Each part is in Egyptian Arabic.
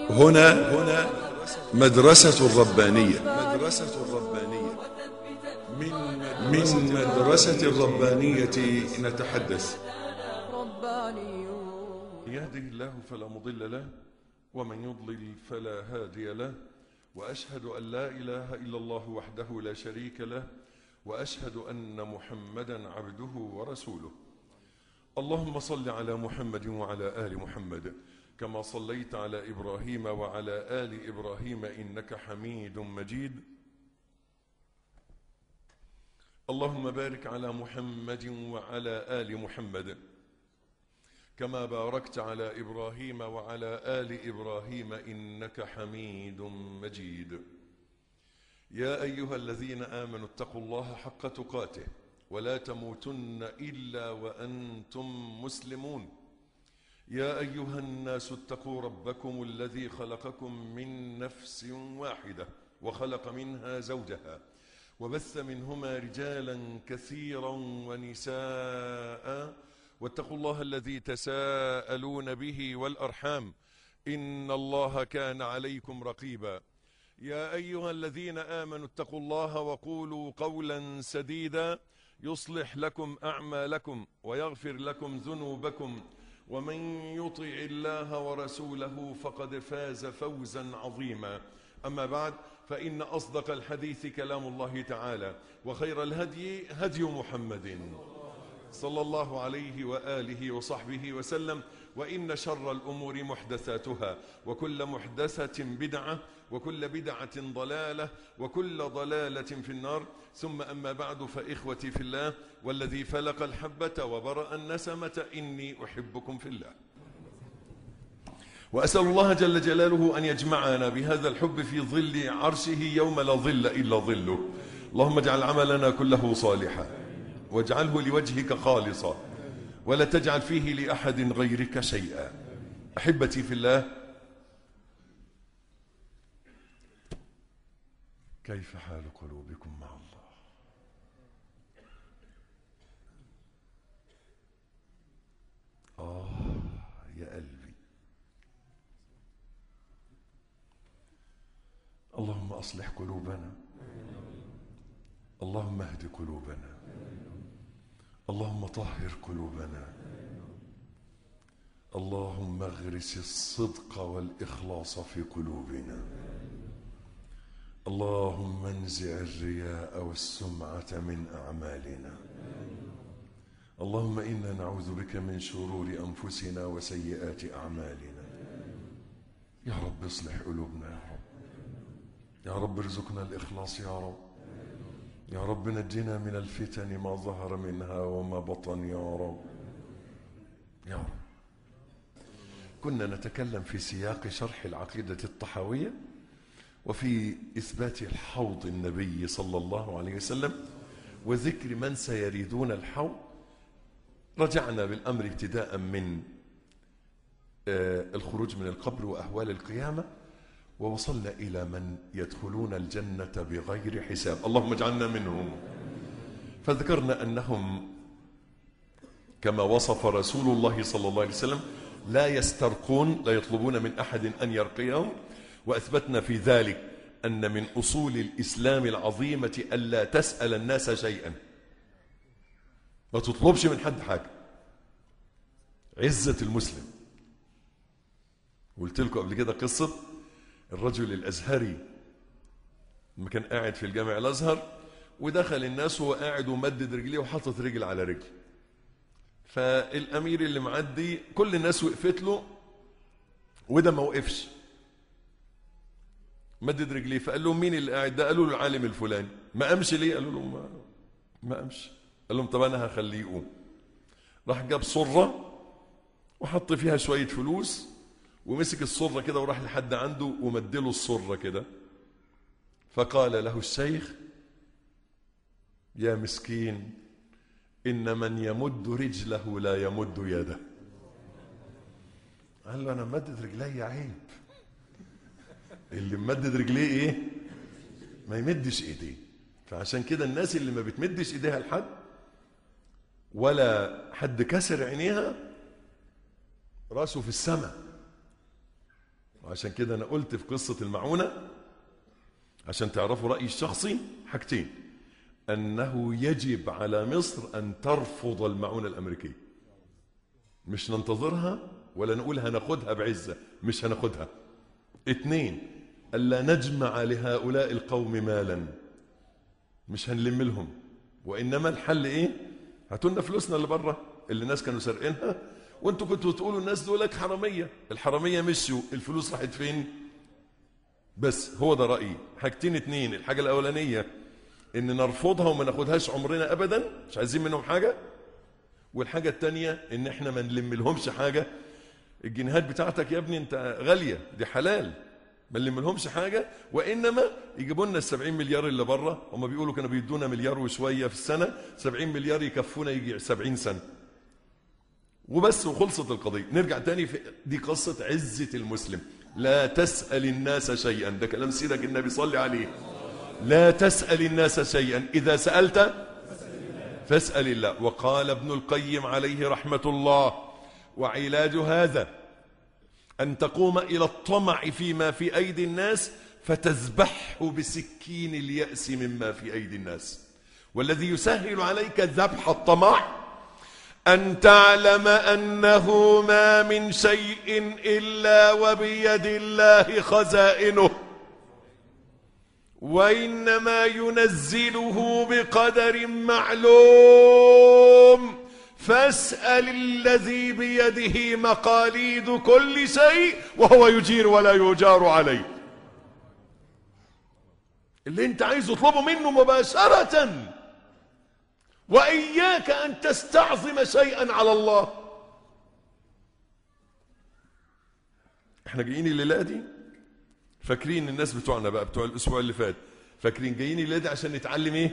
هنا هنا مدرسة الربانية مدرسة الربانية من من مدرسة الربانية نتحدث ربانيون يهده الله فلا مضل له ومن يضلل فلا هادي له واشهد ان لا اله الا الله وحده لا شريك له واشهد ان محمدا عبده ورسوله اللهم صل على محمد وعلى ال محمد كما صليت على ابراهيم وعلى ال ابراهيم انك حميد مجيد اللهم بارك على محمد وعلى ال محمد كما باركت على ابراهيم وعلى ال ابراهيم انك حميد مجيد يا ايها الذين امنوا اتقوا الله حق تقاته ولا تموتن الا وانتم مسلمون يا ايها الناس اتقوا ربكم الذي خلقكم من نفس واحده وخلق منها زوجها وبث منهما رجالا كثيرا ونساء واتقوا الله الذي تساءلون به والارحام ان الله كان عليكم رقيبا يا ايها الذين امنوا اتقوا الله وقولوا قولا سديدا يصلح لكم اعمالكم ويغفر لكم ذنوبكم ومن يطع الله ورسوله فقد فاز فوزا عظيما اما بعد فان اصدق الحديث كلام الله تعالى وخير الهدي هدي محمد صلى الله عليه واله وصحبه وسلم وان شر الامور محدثاتها وكل محدثه بدعه وكل بدعه ضلاله وكل ضلاله في النار ثم اما بعد فاخوتي في الله والذي فلق الحبه وبرا النسمه اني احبكم في الله واسال الله جل جلاله ان يجمعنا بهذا الحب في ظل عرشه يوم لا ظل الا ظله اللهم اجعل عملنا كله صالحا واجعله لوجهك خالصا ولا تجعل فيه لأحد غيرك شيئا أحبتي في الله كيف حال قلوبكم مع الله آه يا قلبي اللهم أصلح قلوبنا اللهم اهد قلوبنا اللهم طهر قلوبنا اللهم اغرس الصدق والإخلاص في قلوبنا اللهم انزع الرياء والسمعة من أعمالنا اللهم إنا نعوذ بك من شرور أنفسنا وسيئات أعمالنا يا رب اصلح قلوبنا يا رب يا رب ارزقنا الإخلاص يا رب يا رب نجنا من الفتن ما ظهر منها وما بطن يا رب يا رب كنا نتكلم في سياق شرح العقيدة الطحاوية وفي إثبات الحوض النبي صلى الله عليه وسلم وذكر من سيريدون الحوض رجعنا بالأمر ابتداء من الخروج من القبر وأهوال القيامة ووصلنا إلى من يدخلون الجنة بغير حساب اللهم اجعلنا منهم فذكرنا أنهم كما وصف رسول الله صلى الله عليه وسلم لا يسترقون لا يطلبون من أحد أن يرقيهم وأثبتنا في ذلك أن من أصول الإسلام العظيمة ألا تسأل الناس شيئا ما تطلبش من حد حاجة عزة المسلم قلت لكم قبل كده قصة الرجل الأزهري لما كان قاعد في الجامع الأزهر ودخل الناس وهو قاعد ومدد رجليه وحاطط رجل على رجل فالأمير اللي معدي كل الناس وقفت له وده ما وقفش مدد رجليه فقال لهم مين اللي قاعد ده قالوا له العالم الفلاني ما قامش ليه قالوا له ما, ما قامش قال لهم طب انا هخليه يقوم راح جاب صره وحط فيها شويه فلوس ومسك الصرة كده وراح لحد عنده ومدله الصرة كده فقال له الشيخ يا مسكين إن من يمد رجله لا يمد يده قال له أنا مدد رجلي عيب اللي ممدد رجليه إيه ما يمدش إيديه فعشان كده الناس اللي ما بتمدش إيديها لحد ولا حد كسر عينيها راسه في السماء وعشان كده أنا قلت في قصة المعونة عشان تعرفوا رأيي الشخصي حاجتين أنه يجب على مصر أن ترفض المعونة الأمريكية مش ننتظرها ولا نقول هناخدها بعزة مش هناخدها اتنين ألا نجمع لهؤلاء القوم مالا مش هنلم لهم وإنما الحل إيه هاتوا لنا فلوسنا اللي بره اللي الناس كانوا سارقينها وانتوا كنتوا تقولوا الناس دولك حرامية الحرامية مشوا الفلوس راحت فين بس هو ده رأيي حاجتين اتنين الحاجة الأولانية إن نرفضها وما ناخدهاش عمرنا أبدا مش عايزين منهم حاجة والحاجة التانية إن إحنا ما نلم لهمش حاجة الجنيهات بتاعتك يا ابني أنت غالية دي حلال ما نلم لهمش حاجة وإنما يجيبوا لنا السبعين مليار اللي بره هم بيقولوا كانوا بيدونا مليار وشوية في السنة سبعين مليار يكفونا يجي سبعين سنة وبس وخلصت القضية نرجع تاني في دي قصة عزة المسلم لا تسأل الناس شيئا ده كلام سيدك النبي صلى عليه لا تسأل الناس شيئا إذا سألت فاسأل الله وقال ابن القيم عليه رحمة الله وعلاج هذا أن تقوم إلى الطمع فيما في أيدي الناس فتذبحه بسكين اليأس مما في أيدي الناس والذي يسهل عليك ذبح الطمع أن تعلم أنه ما من شيء إلا وبيد الله خزائنه وإنما ينزله بقدر معلوم فاسأل الذي بيده مقاليد كل شيء وهو يجير ولا يجار عليه اللي انت عايز تطلبه منه مباشرة وإياك أن تستعظم شيئا على الله احنا جايين الليلة دي فاكرين الناس بتوعنا بقى بتوع الأسبوع اللي فات فاكرين جايين الليلة دي عشان نتعلم ايه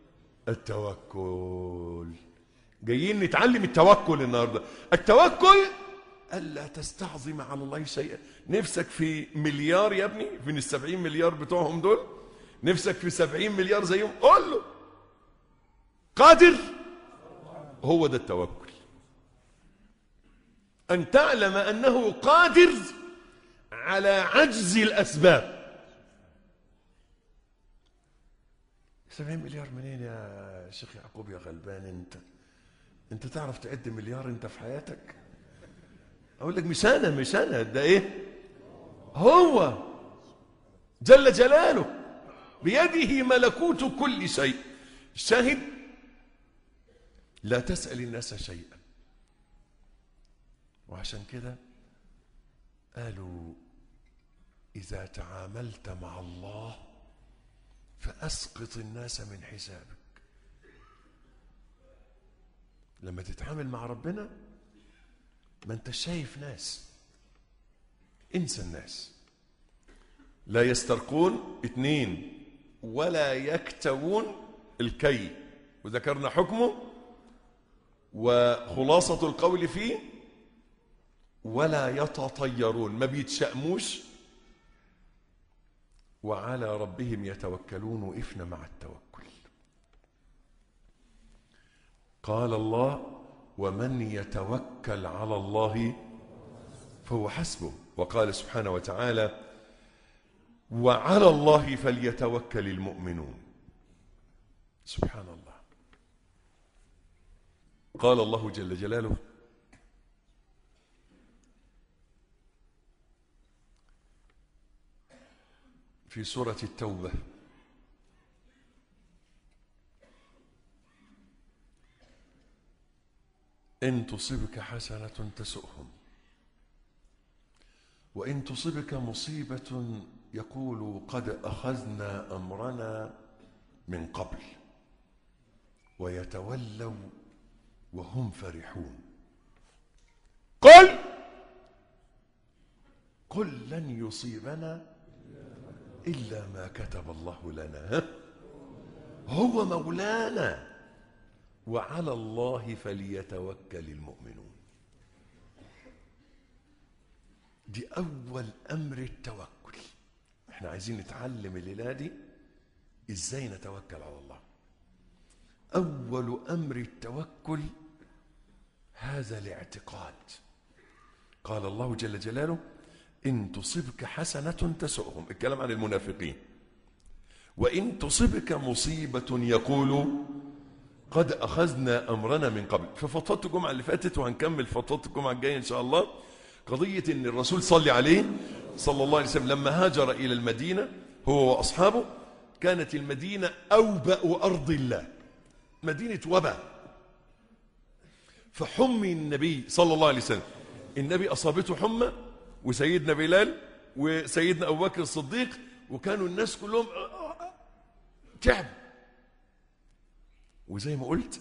التوكل جايين نتعلم التوكل النهاردة التوكل ألا تستعظم على الله شيئا نفسك في مليار يا ابني من السبعين مليار بتوعهم دول نفسك في سبعين مليار زيهم قول له قادر هو ده التوكل أن تعلم أنه قادر على عجز الأسباب سبعين مليار منين يا شيخ يعقوب يا غلبان انت انت تعرف تعد مليار انت في حياتك اقول لك مش انا مش انا ده ايه هو جل جلاله بيده ملكوت كل شيء الشاهد لا تسأل الناس شيئا وعشان كده قالوا إذا تعاملت مع الله فأسقط الناس من حسابك لما تتعامل مع ربنا ما انت شايف ناس انسى الناس لا يسترقون اثنين ولا يكتوون الكي وذكرنا حكمه وخلاصة القول فيه ولا يتطيرون ما بيتشأموش وعلى ربهم يتوكلون وقفنا مع التوكل قال الله ومن يتوكل على الله فهو حسبه وقال سبحانه وتعالى وعلى الله فليتوكل المؤمنون سبحان الله قال الله جل جلاله في سورة التوبة إن تصبك حسنة تسؤهم وإن تصبك مصيبة يقول قد أخذنا أمرنا من قبل ويتولوا وهم فرحون قل قل لن يصيبنا إلا ما كتب الله لنا هو مولانا وعلى الله فليتوكل المؤمنون دي أول أمر التوكل احنا عايزين نتعلم الليلة دي ازاي نتوكل على الله أول أمر التوكل هذا الاعتقاد قال الله جل جلاله إن تصبك حسنة تسؤهم الكلام عن المنافقين وإن تصبك مصيبة يقولوا قد أخذنا أمرنا من قبل ففضفضت الجمعة اللي فاتت وهنكمل فضفضت الجمعة الجاية إن شاء الله قضية إن الرسول صلى عليه صلى الله عليه وسلم لما هاجر إلى المدينة هو وأصحابه كانت المدينة أوبأ أرض الله مدينة وبا فحمي النبي صلى الله عليه وسلم النبي أصابته حمى وسيدنا بلال وسيدنا أبو بكر الصديق وكانوا الناس كلهم تعب وزي ما قلت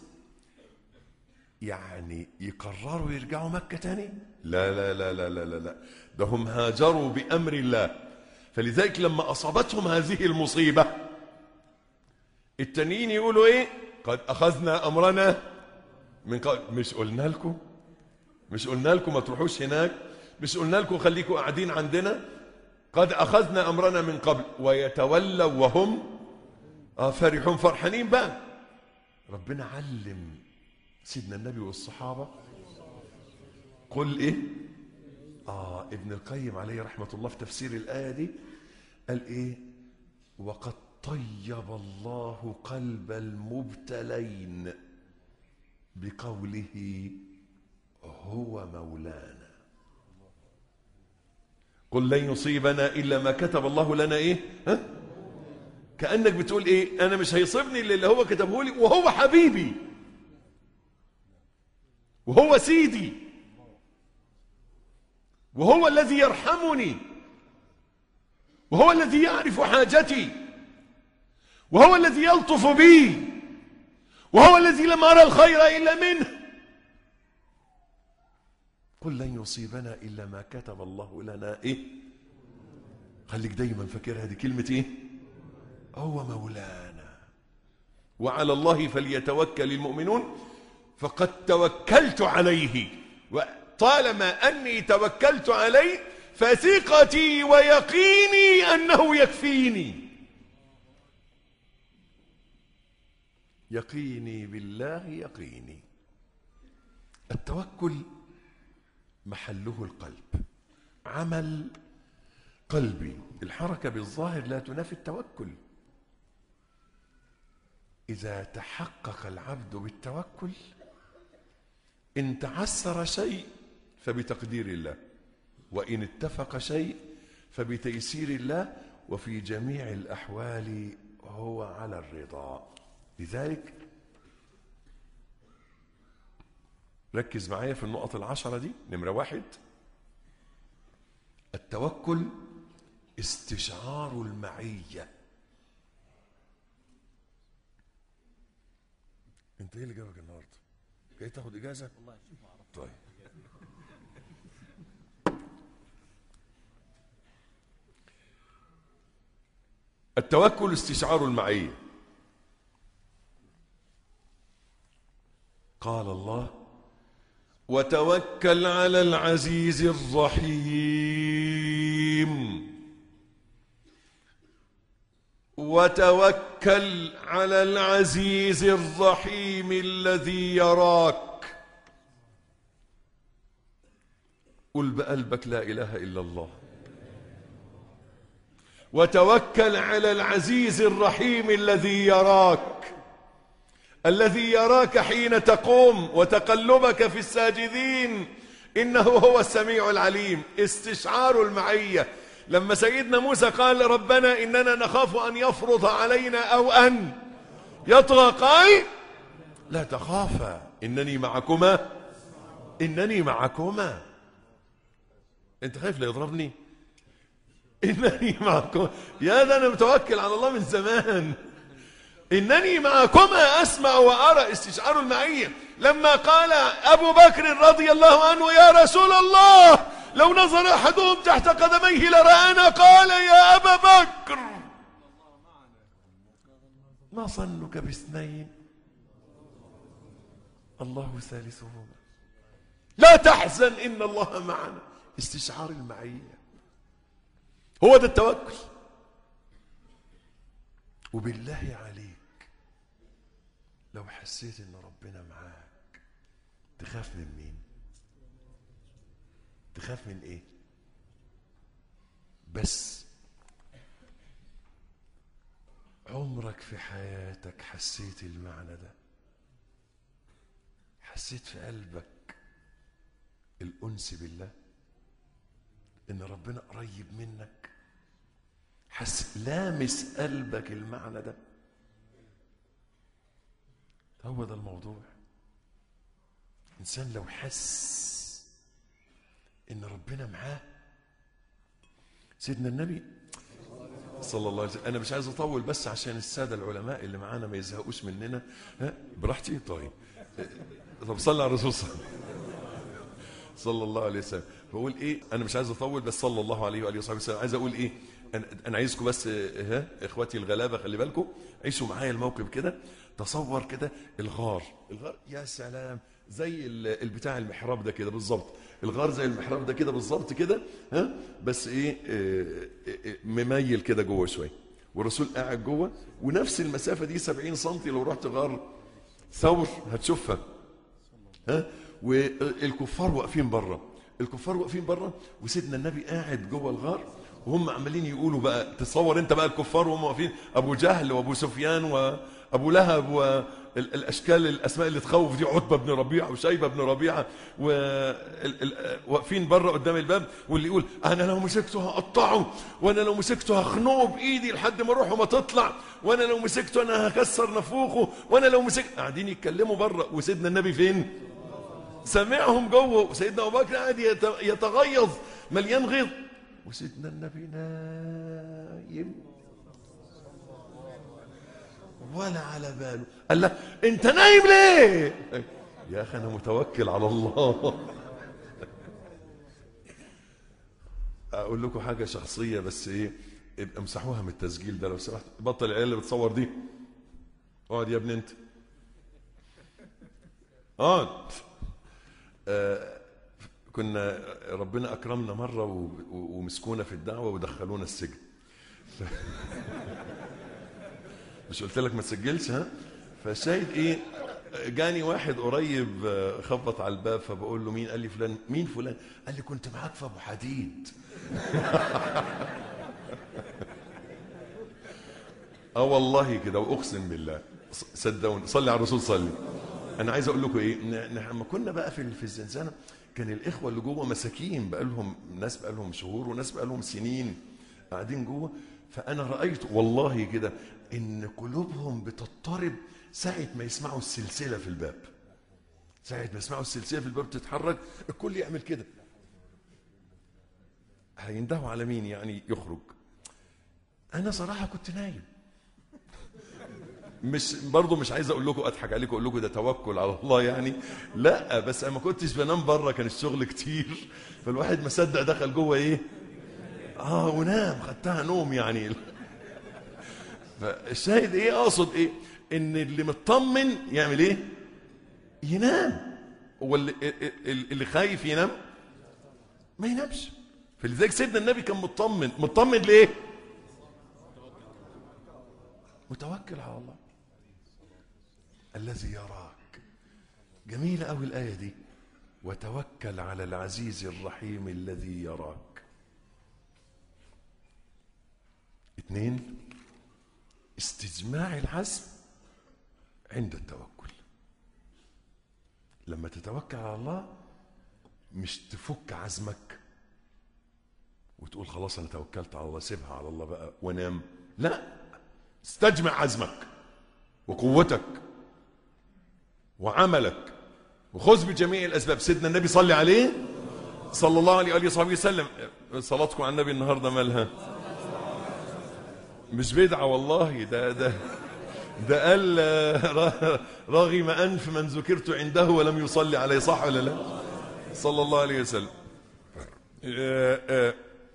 يعني يقرروا يرجعوا مكة تاني لا لا لا لا لا لا, لا. ده هم هاجروا بأمر الله فلذلك لما أصابتهم هذه المصيبة التانيين يقولوا ايه قد أخذنا أمرنا من قبل مش قلنا لكم مش قلنا لكم ما تروحوش هناك مش قلنا لكم خليكم قاعدين عندنا قد أخذنا أمرنا من قبل ويتولوا وهم آه فرحون فرحانين بقى ربنا علم سيدنا النبي والصحابة قل إيه آه ابن القيم عليه رحمة الله في تفسير الآية دي قال إيه وقد طيب الله قلب المبتلين بقوله هو مولانا قل لن يصيبنا إلا ما كتب الله لنا إيه ها؟ كأنك بتقول إيه أنا مش هيصيبني إلا اللي هو كتبه لي وهو حبيبي وهو سيدي وهو الذي يرحمني وهو الذي يعرف حاجتي وهو الذي يلطف بي وهو الذي لم أرى الخير إلا منه قل لن يصيبنا إلا ما كتب الله لنا إيه خليك دايما فاكرها دي كلمة إيه هو مولانا وعلى الله فليتوكل المؤمنون فقد توكلت عليه وطالما أني توكلت عليه فثقتي ويقيني أنه يكفيني يقيني بالله يقيني التوكل محله القلب عمل قلبي الحركة بالظاهر لا تنافي التوكل إذا تحقق العبد بالتوكل إن تعسر شيء فبتقدير الله وإن اتفق شيء فبتيسير الله وفي جميع الأحوال هو على الرضا لذلك ركز معايا في النقط العشرة دي نمرة واحد التوكل استشعار المعية انت ايه اللي جابك النهارده جاي تاخد اجازه والله طيب التوكل استشعار المعيه قال الله وتوكل على العزيز الرحيم وتوكل على العزيز الرحيم الذي يراك قل بقلبك لا اله الا الله وتوكل على العزيز الرحيم الذي يراك الذي يراك حين تقوم وتقلبك في الساجدين انه هو السميع العليم استشعار المعيه لما سيدنا موسى قال ربنا اننا نخاف ان يفرض علينا او ان يطغى قال لا تخافا انني معكما انني معكما انت خايف لا يضربني انني معكما يا ده انا متوكل على الله من زمان إنني معكما أسمع وأرى استشعار المعية لما قال أبو بكر رضي الله عنه يا رسول الله لو نظر أحدهم تحت قدميه لرآنا قال يا أبا بكر ما ظنك باثنين الله ثالثهما لا تحزن إن الله معنا استشعار المعية هو ده التوكل وبالله عليك لو حسيت ان ربنا معاك تخاف من مين تخاف من ايه بس عمرك في حياتك حسيت المعنى ده حسيت في قلبك الأنس بالله إن ربنا قريب منك حس لامس قلبك المعنى ده هو ده الموضوع إنسان لو حس إن ربنا معاه سيدنا النبي صلى الله عليه وسلم أنا مش عايز أطول بس عشان السادة العلماء اللي معانا ما يزهقوش مننا ها براحتي طيب طب صلى على الرسول صلى صلى الله عليه وسلم بقول ايه انا مش عايز اطول بس صلى الله عليه واله وصحبه وسلم عايز اقول ايه انا انا عايزكم بس ها اخواتي الغلابه خلي بالكم عيشوا معايا الموقف كده تصور كده الغار الغار يا سلام زي ال- البتاع المحراب ده كده بالظبط الغار زي المحراب ده كده بالظبط كده ها بس ايه آه، آه، آه، مميل كده جوه شويه والرسول قاعد جوه ونفس المسافه دي 70 سم لو رحت غار ثور هتشوفها ها والكفار واقفين بره الكفار واقفين بره وسيدنا النبي قاعد جوه الغار وهم عمالين يقولوا بقى تصور انت بقى الكفار وهم واقفين ابو جهل وابو سفيان وابو لهب والاشكال الاسماء اللي تخوف دي عتبه بن ربيعه وشيبه بن ربيعه واقفين بره قدام الباب واللي يقول انا لو مسكته هقطعه وانا لو مسكته هخنقه بايدي لحد ما روحه ما تطلع وانا لو مسكته انا هكسر نافوخه وانا لو مسكت قاعدين يتكلموا بره وسيدنا النبي فين؟ سمعهم جوه وسيدنا ابو بكر قاعد يت- يتغيظ مليان غيظ وسيدنا النبي نايم ولا على باله قال له انت نايم ليه يا اخي انا متوكل على الله اقول لكم حاجه شخصيه بس ايه ابقى امسحوها من التسجيل ده لو سمحت بطل العيال اللي بتصور دي اقعد يا ابني انت اقعد آه، كنا ربنا اكرمنا مره و- و- ومسكونا في الدعوه ودخلونا السجن ف... مش قلت لك ما تسجلش ها فالشاهد ايه جاني واحد قريب آه، خبط على الباب فبقول له مين قال لي فلان مين فلان قال لي كنت معاك في ابو حديد اه والله كده واقسم بالله ص- صدقوني صلي على الرسول صلي انا عايز اقول لكم ايه ن- ن- لما كنا بقى في في الزنزانه كان الاخوه اللي جوه مساكين بقى لهم ناس بقى لهم شهور وناس بقى لهم سنين قاعدين جوه فانا رايت والله كده ان قلوبهم بتضطرب ساعه ما يسمعوا السلسله في الباب ساعه ما يسمعوا السلسله في الباب تتحرك الكل يعمل كده هيندهوا على مين يعني يخرج انا صراحه كنت نايم مش برضه مش عايز اقول لكم اضحك عليكم اقول لكم ده توكل على الله يعني لا بس انا ما كنتش بنام بره كان الشغل كتير فالواحد ما صدق دخل جوه ايه اه ونام خدتها نوم يعني فالشاهد ايه اقصد ايه ان اللي مطمن يعمل ايه ينام هو اللي, اللي خايف ينام ما ينامش فلذلك سيدنا النبي كان مطمن مطمن ليه متوكل على الله الذي يراك جميلة أوي الآية دي وتوكل على العزيز الرحيم الذي يراك اثنين استجماع العزم عند التوكل لما تتوكل على الله مش تفك عزمك وتقول خلاص انا توكلت على الله سيبها على الله بقى وانام لا استجمع عزمك وقوتك وعملك وخذ بجميع الاسباب سيدنا النبي صلي عليه صلى الله عليه واله وصحبه وسلم صلاتكم على النبي النهارده مالها مش بدعه والله ده ده ده قال آه، رغم انف من ذكرت عنده ولم يصلي عليه صح ولا لا صلى الله عليه وسلم آه، آه،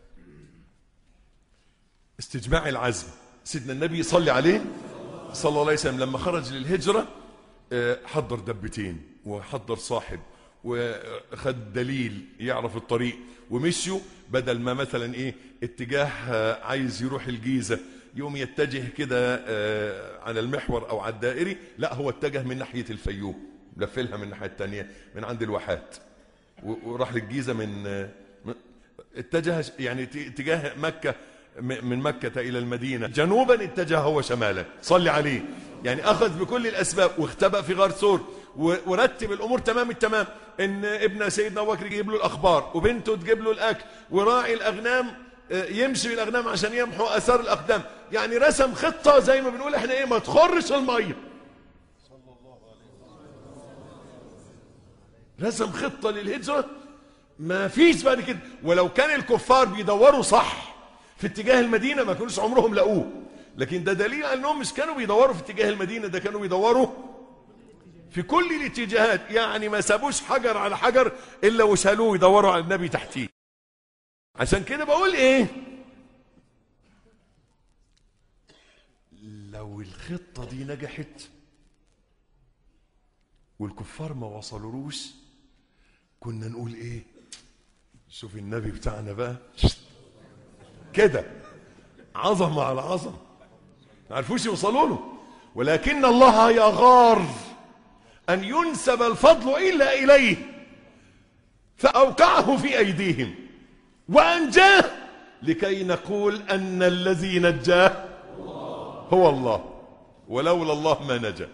استجماع العزم سيدنا النبي يصلي عليه صلى الله عليه وسلم لما خرج للهجرة آه، حضر دبتين وحضر صاحب وخد دليل يعرف الطريق ومشيوا بدل ما مثلا ايه اتجاه آه، عايز يروح الجيزة يوم يتجه كده آه، على المحور او على الدائري لا هو اتجه من ناحية الفيوم لفلها من الناحية التانية من عند الواحات و- وراح للجيزة من آه، من- اتجه يعني ت- تجاه مكة م- من مكة إلى المدينة جنوبا اتجه هو شمالا صلي عليه يعني أخذ بكل الأسباب واختبأ في غار ثور و- ورتب الأمور تمام التمام إن ابن سيدنا أبو بكر يجيب له الأخبار وبنته تجيب له الأكل وراعي الأغنام آه، يمشي بالأغنام عشان يمحو أثار الأقدام يعني رسم خطة زي ما بنقول احنا إيه ما تخرش المية رسم خطة للهجرة ما فيش بعد كده ولو كان الكفار بيدوروا صح في اتجاه المدينة ما كانوش عمرهم لقوه لكن ده دليل على انهم مش كانوا بيدوروا في اتجاه المدينة ده كانوا بيدوروا في كل الاتجاهات يعني ما سابوش حجر على حجر الا وشالوه يدوروا على النبي تحتيه عشان كده بقول ايه لو الخطة دي نجحت والكفار ما وصلوش كنا نقول ايه شوف النبي بتاعنا بقى كده عظمة على عظمة ما عرفوش يوصلوا له ولكن الله يغار أن ينسب الفضل إلا إليه فأوقعه في أيديهم وأنجاه لكي نقول أن الذي نجاه هو الله ولولا الله ما نجا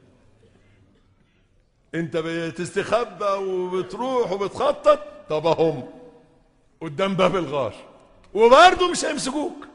انت بتستخبى وبتروح وبتخطط طب هم قدام باب الغار وبرضه مش هيمسكوك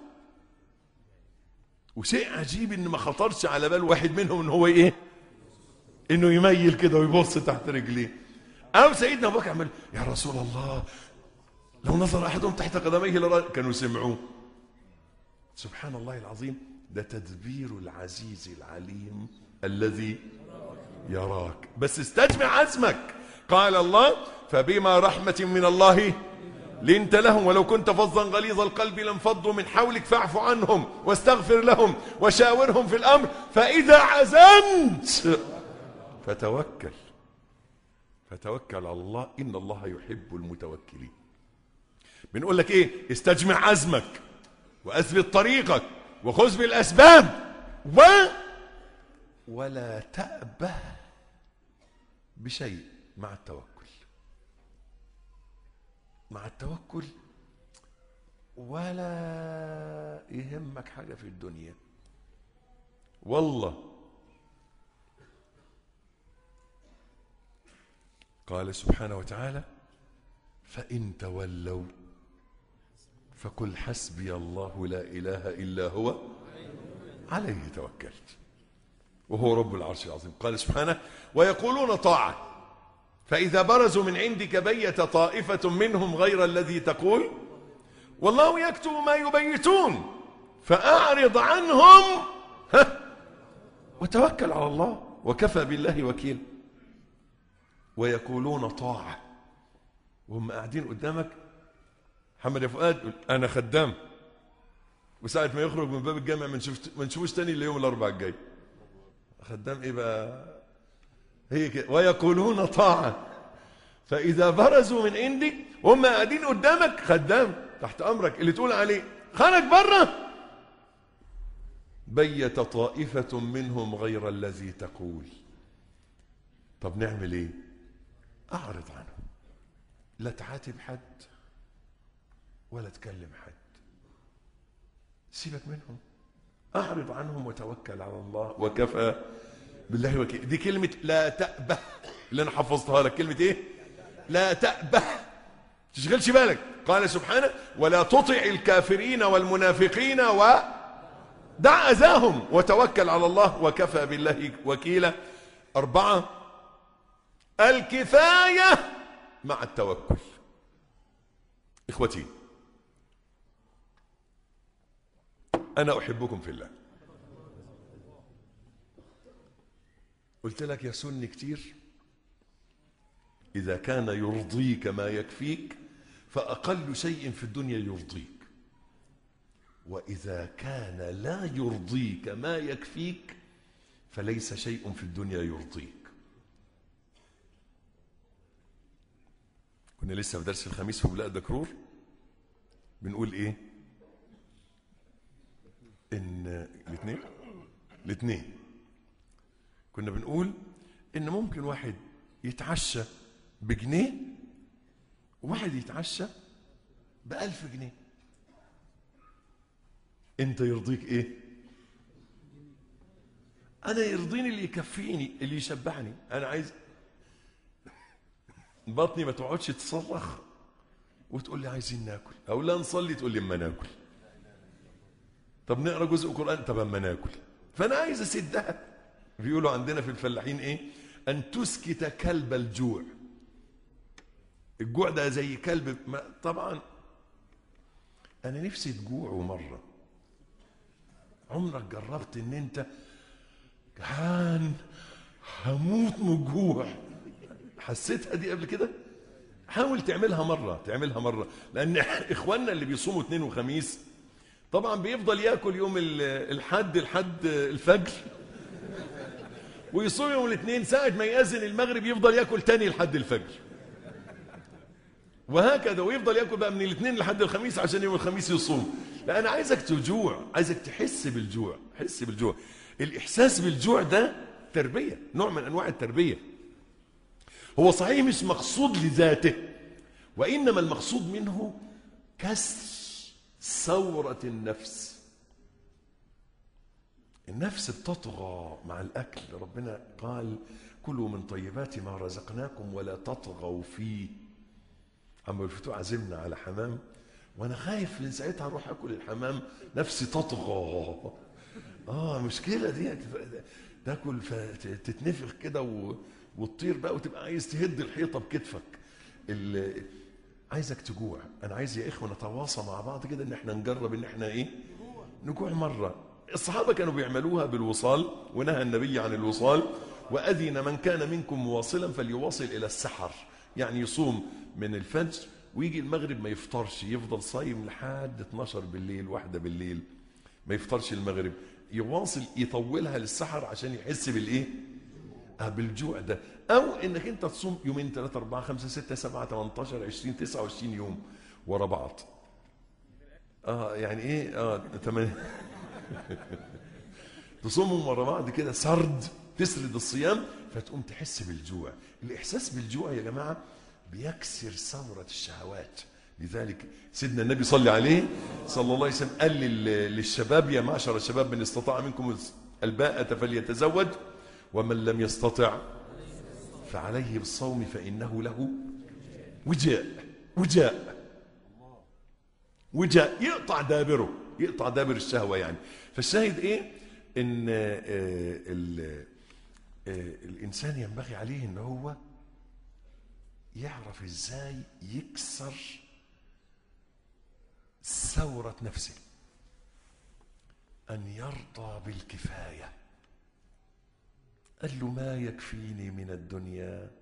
وشيء عجيب ان ما خطرش على بال واحد منهم ان هو ايه انه يميل كده ويبص تحت رجليه او سيدنا ابو بكر عمل يا رسول الله لو نظر احدهم تحت قدميه لرأى كانوا سمعوه سبحان الله العظيم ده تدبير العزيز العليم الذي يراك بس استجمع عزمك قال الله فبما رحمة من الله لنت لهم ولو كنت فظا غليظ القلب لانفضوا من حولك فاعف عنهم واستغفر لهم وشاورهم في الأمر فإذا عزمت فتوكل فتوكل على الله إن الله يحب المتوكلين بنقول لك إيه استجمع عزمك وأثبت طريقك وخذ بالأسباب و ولا تأبه بشيء مع التوكل مع التوكل ولا يهمك حاجة في الدنيا والله قال سبحانه وتعالى فإن تولوا فقل حسبي الله لا إله إلا هو عليه توكلت وهو رب العرش العظيم قال سبحانه ويقولون طاعة فإذا برزوا من عندك بيت طائفة منهم غير الذي تقول والله يكتب ما يبيتون فأعرض عنهم ها وتوكل على الله وكفى بالله وكيل ويقولون طاعة وهم قاعدين قدامك محمد يا فؤاد يقول أنا خدام وساعة ما يخرج من باب الجامع ما نشوفش- ما نشوفوش تاني إلا يوم الأربعاء الجاي خدام إيه بقى هي كده ويقولون طاعة فإذا برزوا من عندك وهم قاعدين قدامك خدام تحت أمرك اللي تقول عليه خرج بره بيت طائفة منهم غير الذي تقول طب نعمل ايه اعرض عنهم لا تعاتب حد ولا تكلم حد سيبك منهم اعرض عنهم وتوكل على الله وكفى بالله وكيل دي كلمة لا تأبه اللي انا حفظتها لك كلمة ايه لا تأبه تشغلش بالك قال سبحانه ولا تطع الكافرين والمنافقين و دع أذاهم وتوكل على الله وكفى بالله وكيلا أربعة الكفاية مع التوكل إخوتي أنا أحبكم في الله قلت لك يا سني كتير إذا كان يرضيك ما يكفيك فأقل شيء في الدنيا يرضيك وإذا كان لا يرضيك ما يكفيك فليس شيء في الدنيا يرضيك كنا لسه في درس الخميس في بلاء دكرور بنقول ايه ان الاثنين الاثنين كنا بنقول ان ممكن واحد يتعشى بجنيه وواحد يتعشى بألف جنيه انت يرضيك ايه انا يرضيني اللي يكفيني اللي يشبعني انا عايز بطني ما تقعدش تصرخ وتقول لي عايزين ناكل او لا نصلي تقول لي اما ناكل طب نقرا جزء قران طب اما ناكل فانا عايز اسدها بيقولوا عندنا في الفلاحين ايه ان تسكت كلب الجوع الجوع ده زي كلب ما طبعا انا نفسي تجوعوا مره عمرك جربت ان انت جعان هموت من الجوع حسيتها دي قبل كده حاول تعملها مرة تعملها مرة لأن إخواننا اللي بيصوموا اثنين وخميس طبعا بيفضل ياكل يوم ال- الحد لحد الفجر ويصوم يوم الاثنين ساعة ما يأذن المغرب يفضل ياكل تاني لحد الفجر وهكذا ويفضل ياكل بقى من الاثنين لحد الخميس عشان يوم الخميس يصوم لا انا عايزك تجوع عايزك تحس بالجوع حس بالجوع الاحساس بالجوع ده تربيه نوع من انواع التربيه هو صحيح مش مقصود لذاته وانما المقصود منه كسر ثوره النفس النفس بتطغى مع الاكل ربنا قال كلوا من طيبات ما رزقناكم ولا تطغوا فيه عم الفتوح عزمنا على حمام وانا خايف من ساعتها اروح اكل الحمام نفسي تطغى اه مشكله دي تاكل فتتنفخ كده و... وتطير بقى وتبقى عايز تهد الحيطه بكتفك ال... عايزك تجوع انا عايز يا اخوه نتواصى مع بعض كده ان احنا نجرب ان احنا ايه نجوع مره الصحابه كانوا بيعملوها بالوصال ونهى النبي عن الوصال واذن من كان منكم مواصلا فليواصل الى السحر يعني يصوم من الفجر ويجي المغرب ما يفطرش يفضل صايم لحد 12 بالليل واحدة بالليل ما يفطرش المغرب يواصل يطولها للسحر عشان يحس بالايه آه بالجوع ده او انك انت تصوم يومين ثلاثة أربعة خمسة ستة سبعة 18 20 29 يوم ورا بعض اه يعني ايه اه تمام تصومهم ورا بعض كده سرد تسرد الصيام فتقوم تحس بالجوع الاحساس بالجوع يا جماعه بيكسر ثورة الشهوات لذلك سيدنا النبي صلى عليه صلى الله عليه وسلم قال لل- للشباب يا معشر الشباب من استطاع منكم الباءة فليتزوج ومن لم يستطع فعليه بالصوم فإنه له وجاء وجاء وجاء يقطع دابره يقطع دابر الشهوة يعني فالشاهد ايه ان آه، ال- آه، الانسان ينبغي عليه ان هو يعرف ازاي يكسر ثورة نفسه أن يرضى بالكفاية قال له ما يكفيني من الدنيا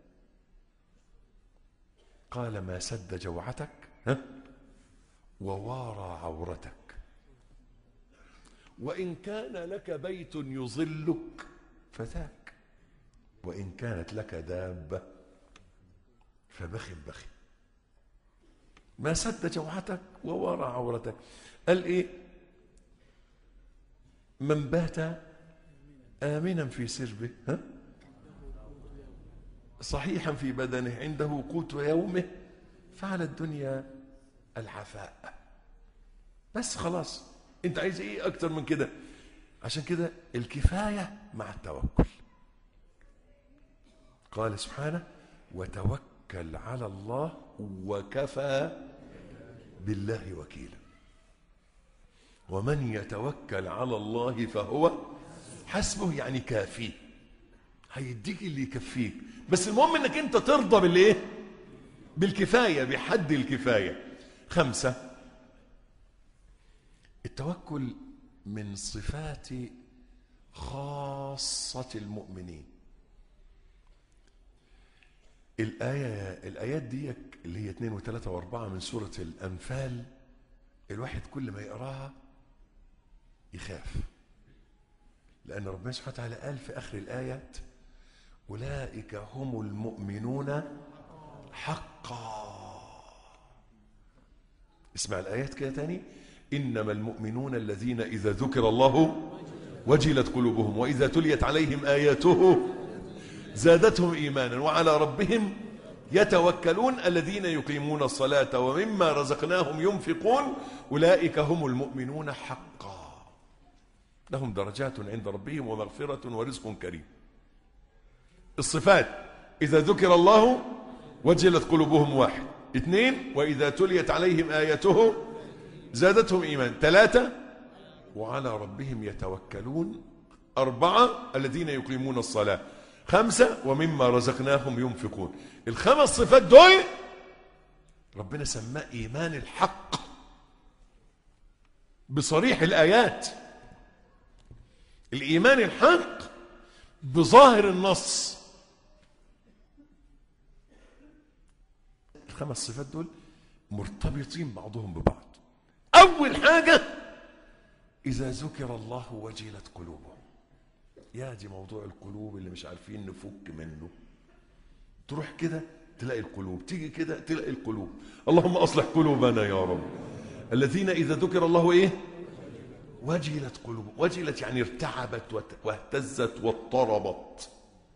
قال ما سد جوعتك ها ووارى عورتك وإن كان لك بيت يظلك فذاك وإن كانت لك دابة فبخ بخ ما سد جوعتك وورى عورتك قال ايه من بات آمنا في سربه ها؟ صحيحا في بدنه عنده قوت يومه فعلى الدنيا العفاء بس خلاص انت عايز ايه اكتر من كده عشان كده الكفاية مع التوكل قال سبحانه وتوكل على الله وكفى بالله وكيلا ومن يتوكل على الله فهو حسبه يعني كافيه هيديك اللي يكفيك بس المهم انك انت ترضى بالايه بالكفايه بحد الكفايه خمسه التوكل من صفات خاصه المؤمنين الآية الآيات دي اللي هي 2 و3 و4 من سورة الأنفال الواحد كل ما يقراها يخاف لأن ربنا سبحانه وتعالى قال في آخر الآيات أولئك هم المؤمنون حقا اسمع الآيات كده تاني إنما المؤمنون الذين إذا ذكر الله وجلت قلوبهم وإذا تليت عليهم آياته زادتهم إيمانا وعلى ربهم يتوكلون الذين يقيمون الصلاة ومما رزقناهم ينفقون أولئك هم المؤمنون حقا لهم درجات عند ربهم ومغفرة ورزق كريم الصفات إذا ذكر الله وجلت قلوبهم واحد اثنين وإذا تليت عليهم آياته زادتهم إيمان ثلاثة وعلى ربهم يتوكلون أربعة الذين يقيمون الصلاة خمسة ومما رزقناهم ينفقون الخمس صفات دول ربنا سماه إيمان الحق بصريح الآيات الإيمان الحق بظاهر النص الخمس صفات دول مرتبطين بعضهم ببعض أول حاجة إذا ذكر الله وجلت قلوبهم يا دي موضوع القلوب اللي مش عارفين نفك منه تروح كده تلاقي القلوب تيجي كده تلاقي القلوب اللهم أصلح قلوبنا يا رب الذين إذا ذكر الله إيه وجلت قلوبهم وجلت يعني ارتعبت وت- واهتزت واضطربت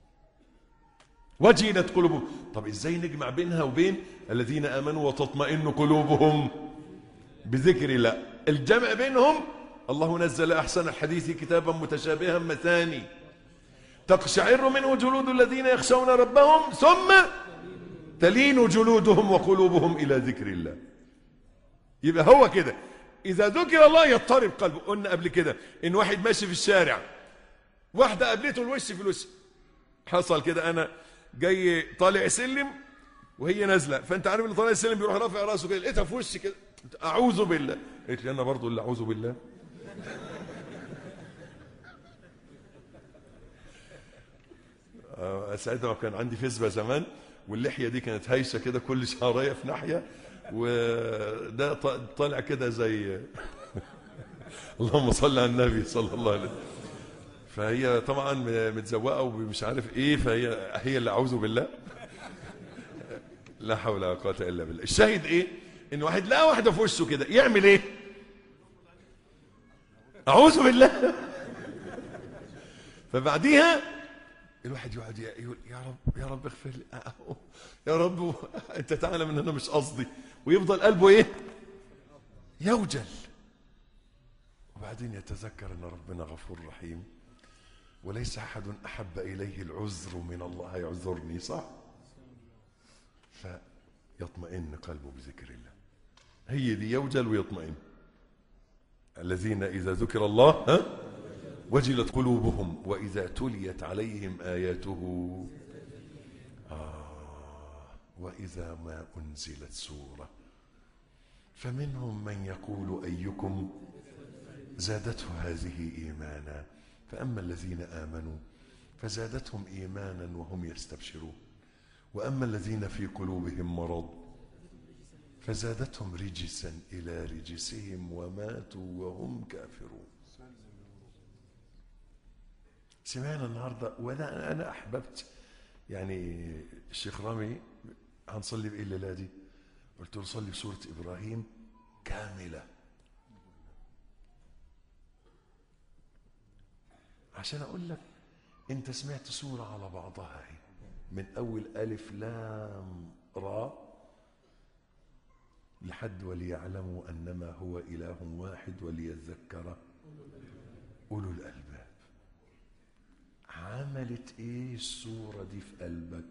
وجلت قلوبهم طب ازاي نجمع بينها وبين الذين امنوا وتطمئن قلوبهم بذكر الله الجمع بينهم الله نزل احسن الحديث كتابا متشابها مثاني تقشعر منه جلود الذين يخشون ربهم ثم تلين جلودهم وقلوبهم الى ذكر الله يبقى هو كده اذا ذكر الله يضطرب قلبه قلنا قبل كده ان واحد ماشي في الشارع واحده قابلته الوش في الوش حصل كده انا جاي طالع سلم وهي نازله فانت عارف اللي طالع السلم بيروح رافع راسه كده لقيتها في وشي كده اعوذ بالله قلت لي انا برضو اللي اعوذ بالله آه، ساعتها كان عندي فزبه زمان واللحيه دي كانت هايشه كده كل شهريه في ناحيه وده ط- طالع كده زي اللهم صل على النبي صلى الله عليه وسلم فهي طبعا متزوقه ومش عارف ايه فهي هي اللي اعوذ بالله لا حول ولا قوه الا بالله الشاهد ايه ان واحد لقى واحده في وشه كده يعمل ايه اعوذ بالله فبعديها الواحد يقعد يقول يا رب يا رب اغفر لي يا رب انت تعلم ان انا مش قصدي ويفضل قلبه ايه يوجل وبعدين يتذكر ان ربنا غفور رحيم وليس احد احب اليه العذر من الله يعذرني صح فيطمئن قلبه بذكر الله هي دي يوجل ويطمئن الذين اذا ذكر الله ها وجلت قلوبهم واذا تليت عليهم اياته آه واذا ما انزلت سوره فمنهم من يقول ايكم زادته هذه ايمانا فاما الذين امنوا فزادتهم ايمانا وهم يستبشرون واما الذين في قلوبهم مرض فزادتهم رجسا الى رجسهم وماتوا وهم كافرون سمعنا النهارده وانا انا احببت يعني الشيخ رامي هنصلي بايه الليله دي؟ قلت له صلي بسوره ابراهيم كامله عشان اقول لك انت سمعت سوره على بعضها اهي من اول الف لام را لحد وليعلموا انما هو اله واحد وليذكر اولو الالباب عملت ايه السوره دي في قلبك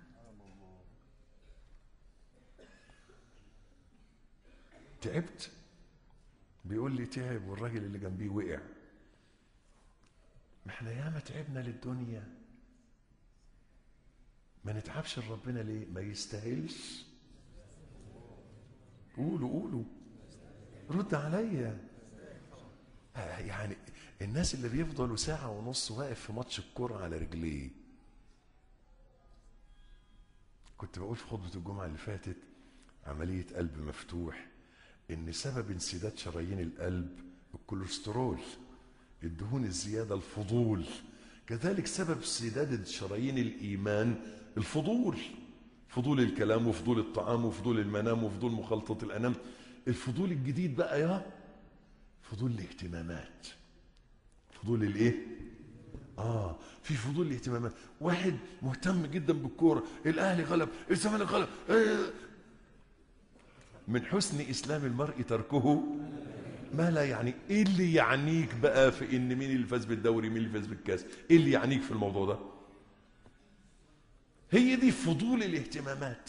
تعبت بيقول لي تعب والراجل اللي جنبيه وقع ما احنا ياما تعبنا للدنيا ما نتعبش لربنا ليه ما يستاهلش قولوا قولوا رد عليا آه، يعني الناس اللي بيفضلوا ساعة ونص واقف في ماتش الكرة على رجليه كنت بقول في خطبة الجمعة اللي فاتت عملية قلب مفتوح إن سبب انسداد شرايين القلب الكوليسترول الدهون الزيادة الفضول كذلك سبب انسداد شرايين الإيمان الفضول فضول الكلام وفضول الطعام وفضول المنام وفضول مخالطة الأنام الفضول الجديد بقى يا فضول الاهتمامات فضول الايه اه في فضول الاهتمامات واحد مهتم جدا بالكوره الاهلي غلب الزمالك غلب آه. من حسن اسلام المرء تركه ما لا يعني ايه اللي يعنيك بقى في ان مين اللي فاز بالدوري مين اللي فاز بالكاس ايه اللي يعنيك في الموضوع ده هي دي فضول الاهتمامات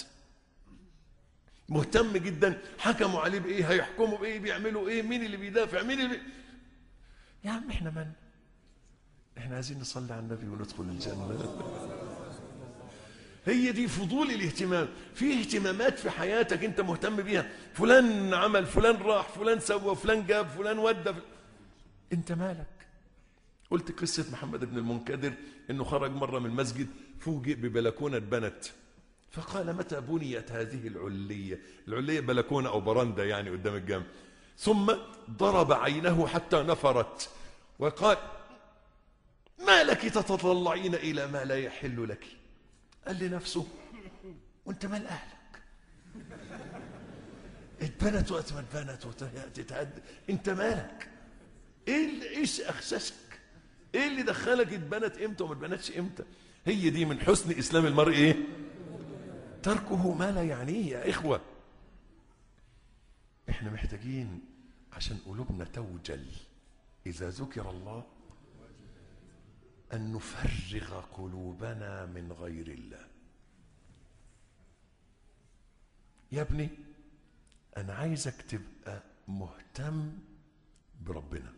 مهتم جدا حكموا عليه بايه هيحكموا بايه بيعملوا ايه مين اللي بيدافع مين اللي بي... يا عم احنا من احنا عايزين نصلي على النبي وندخل الجنه هي دي فضول الاهتمام في اهتمامات في حياتك انت مهتم بيها فلان عمل فلان راح فلان سوى فلان جاب فلان ودى فل... انت مالك قلت قصة محمد بن المنكدر انه خرج مرة من المسجد فوجئ ببلكونة بنت فقال متى بنيت هذه العلية العلية بلكونة او برندة يعني قدام الجامع ثم ضرب عينه حتى نفرت وقال ما لك تتطلعين الى ما لا يحل لك قال لنفسه وانت مال اهلك اتبنت وقت ما اتبنت وتتهد انت مالك ايه اللي ايش اخسسك ايه اللي دخلك اتبنت امتى وما اتبنتش امتى هي دي من حسن اسلام المرء ايه تركه ما لا يعنيه يا اخوه احنا محتاجين عشان قلوبنا توجل اذا ذكر الله أن نفرغ قلوبنا من غير الله يا ابني أنا عايزك تبقى مهتم بربنا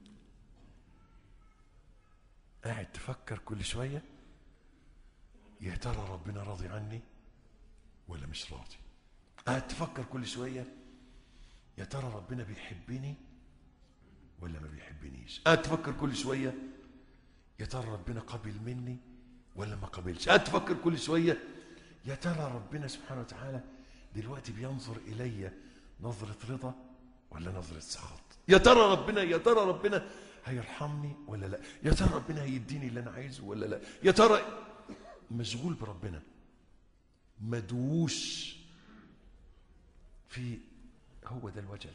قاعد تفكر كل شوية يا ترى ربنا راضي عني ولا مش راضي قاعد تفكر كل شوية يا ترى ربنا بيحبني ولا ما بيحبنيش قاعد تفكر كل شويه يا ترى ربنا قبل مني ولا ما قبلش قاعد تفكر كل شويه يا ترى ربنا سبحانه وتعالى دلوقتي بينظر الي نظره رضا ولا نظره سخط يا ترى ربنا يا ترى ربنا هيرحمني ولا لا يا ترى ربنا هيديني اللي انا عايزه ولا لا يا ترى مشغول بربنا مدووش في هو ده الوجل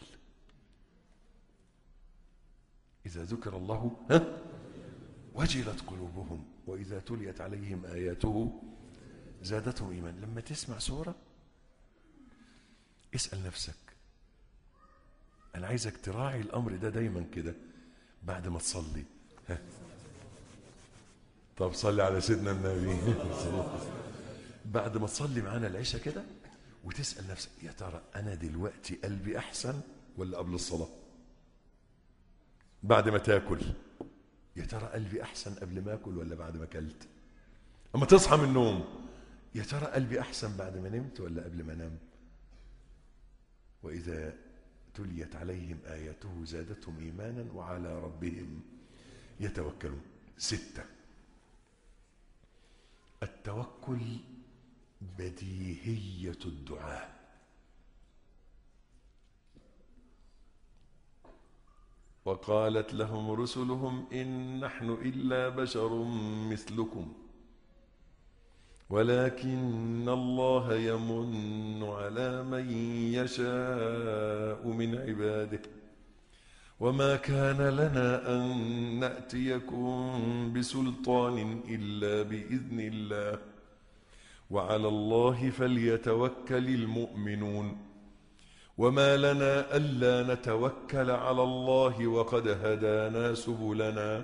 اذا ذكر الله ها وجلت قلوبهم وإذا تليت عليهم آياته زادتهم إيمان لما تسمع سورة اسأل نفسك أنا عايزك تراعي الأمر ده دايما كده بعد ما تصلي ها. طب صلي على سيدنا النبي بعد ما تصلي معانا العشاء كده وتسأل نفسك يا ترى أنا دلوقتي قلبي أحسن ولا قبل الصلاة بعد ما تاكل يا ترى قلبي احسن قبل ما اكل ولا بعد ما اكلت اما تصحى من النوم يا ترى قلبي احسن بعد ما نمت ولا قبل ما انام واذا تليت عليهم اياته زادتهم ايمانا وعلى ربهم يتوكلون سته التوكل بديهيه الدعاء وقالت لهم رسلهم إن نحن إلا بشر مثلكم ولكن الله يمن على من يشاء من عباده وما كان لنا أن نأتيكم بسلطان إلا بإذن الله وعلى الله فليتوكل المؤمنون وما لنا ألا نتوكل على الله وقد هدانا سبلنا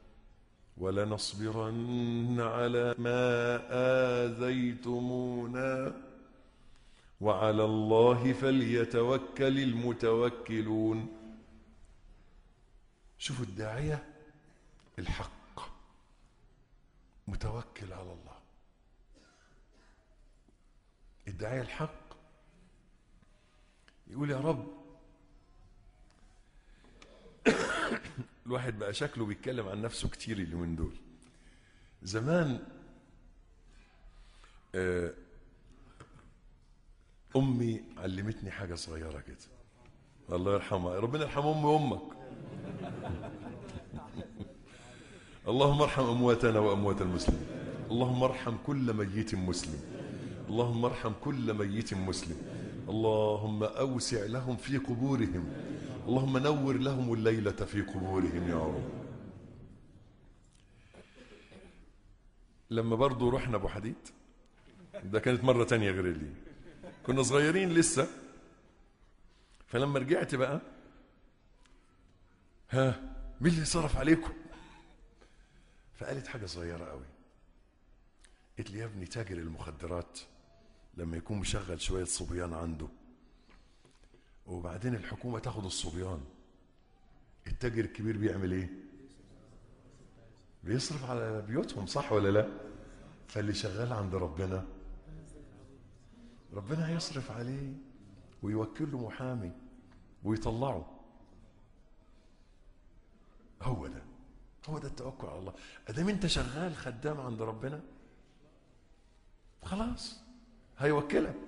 ولنصبرن على ما آذيتمونا وعلى الله فليتوكل المتوكلون شوفوا الداعية الحق متوكل على الله الداعية الحق يقول يا رب الواحد بقى شكله بيتكلم عن نفسه كتير اليومين دول زمان آه، امي علمتني حاجه صغيره كده الله يرحمها ربنا يرحم امي وامك اللهم ارحم امواتنا واموات المسلمين اللهم ارحم كل ميت مسلم اللهم ارحم كل ميت مسلم اللهم اوسع لهم في قبورهم اللهم نور لهم الليله في قبورهم يا رب لما برضو رحنا ابو حديد ده كانت مرة تانية غير اللي كنا صغيرين لسه فلما رجعت بقى ها مين اللي صرف عليكم فقالت حاجة صغيرة قوي قالت لي يا ابني تاجر المخدرات لما يكون مشغل شوية صبيان عنده وبعدين الحكومة تاخد الصبيان التاجر الكبير بيعمل ايه بيصرف على بيوتهم صح ولا لا فاللي شغال عند ربنا ربنا هيصرف عليه ويوكل له محامي ويطلعه هو ده هو ده التوكل على الله ادام انت شغال خدام عند ربنا خلاص هيوكلك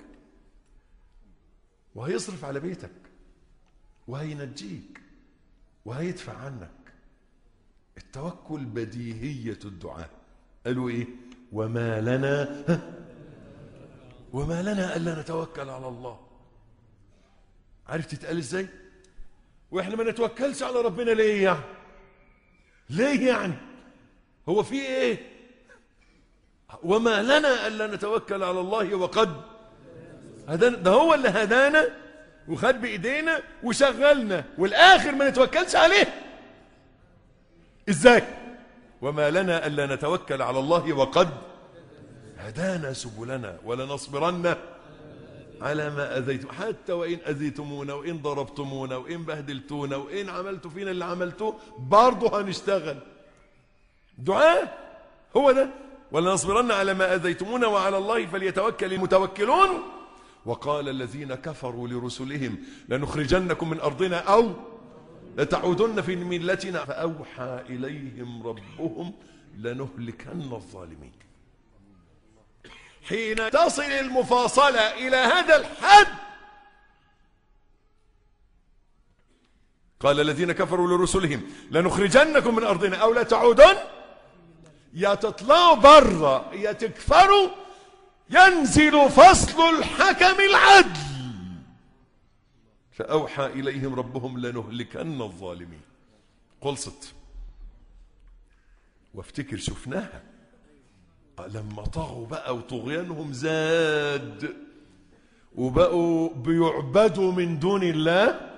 وهيصرف على بيتك وهينجيك وهيدفع عنك التوكل بديهية الدعاء قالوا ايه وما لنا وما لنا ألا نتوكل على الله عارف تتقال ازاي واحنا ما نتوكلش على ربنا ليه يعني ليه يعني هو في ايه وما لنا ألا نتوكل على الله وقد هدانا ده هو اللي هدانا وخد بإيدينا وشغلنا والآخر ما نتوكلش عليه ازاي وما لنا ألا نتوكل على الله وقد هدانا سبلنا ولنصبرن على ما أذيتم حتى وإن أذيتمونا وإن ضربتمونا وإن بهدلتونا وإن عملتوا فينا اللي عملتوه برضه هنشتغل دعاء هو ده ولنصبرن على ما أذيتمونا وعلى الله فليتوكل المتوكلون وقال الذين كفروا لرسلهم لنخرجنكم من أرضنا أو لتعودن في ملتنا فأوحى إليهم ربهم لنهلكن الظالمين حين تصل المفاصلة إلى هذا الحد قال الذين كفروا لرسلهم لنخرجنكم من أرضنا أو لتعودن يا تطلعوا برا يا تكفروا ينزل فصل الحكم العدل فأوحى إليهم ربهم لنهلكن الظالمين خلصت وافتكر شفناها لما طغوا بقى وطغيانهم زاد وبقوا بيعبدوا من دون الله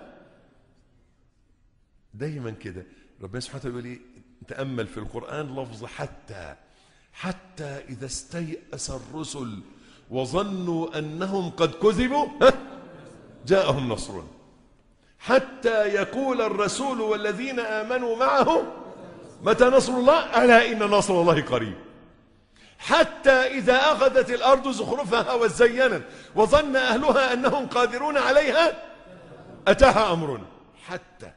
دايما كده ربنا سبحانه وتعالى يقول ايه تأمل في القرآن لفظ حتى حتى إذا استيأس الرسل وظنوا أنهم قد كذبوا جاءهم نصرنا حتى يقول الرسول والذين آمنوا معه متى نصر الله ألا إن نصر الله قريب حتى إذا أخذت الأرض زخرفها وزينت وظن أهلها أنهم قادرون عليها أتاها أمرنا حتى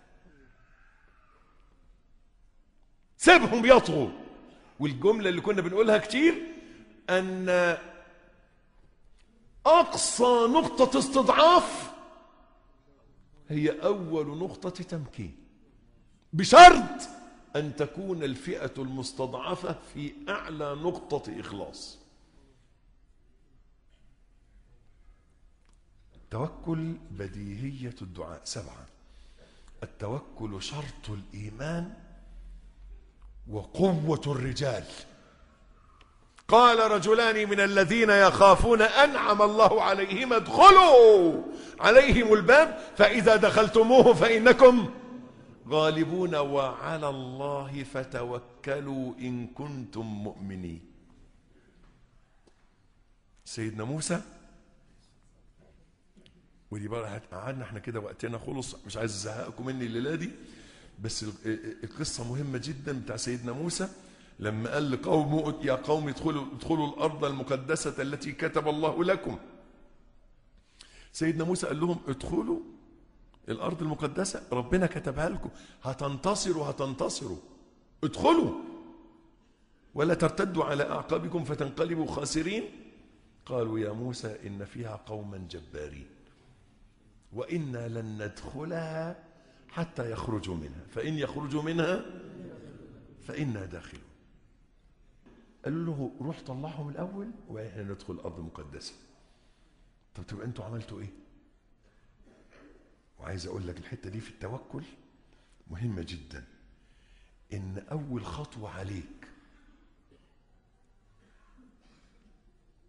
سيبهم يطغوا والجملة اللي كنا بنقولها كتير أن أقصى نقطة استضعاف هي أول نقطة تمكين بشرط أن تكون الفئة المستضعفة في أعلى نقطة إخلاص التوكل بديهية الدعاء سبعة التوكل شرط الإيمان وقوة الرجال قال رجلان من الذين يخافون أنعم الله عليهم ادخلوا عليهم الباب فإذا دخلتموه فإنكم غالبون وعلى الله فتوكلوا إن كنتم مؤمنين سيدنا موسى ودي بقى قعدنا احنا كده وقتنا خلص مش عايز ازهقكم مني الليله دي بس القصه مهمه جدا بتاع سيدنا موسى لما قال لقومه يا قوم ادخلوا ادخلوا الارض المقدسه التي كتب الله لكم سيدنا موسى قال لهم ادخلوا الارض المقدسه ربنا كتبها لكم هتنتصروا هتنتصروا ادخلوا ولا ترتدوا على اعقابكم فتنقلبوا خاسرين قالوا يا موسى ان فيها قوما جبارين وانا لن ندخلها حتى يخرجوا منها فان يخرجوا منها فانا داخلون قالوا له روح طلعهم الاول واحنا ندخل الارض المقدسه طب تبقى انتوا عملتوا ايه وعايز اقول لك الحته دي في التوكل مهمه جدا ان اول خطوه عليك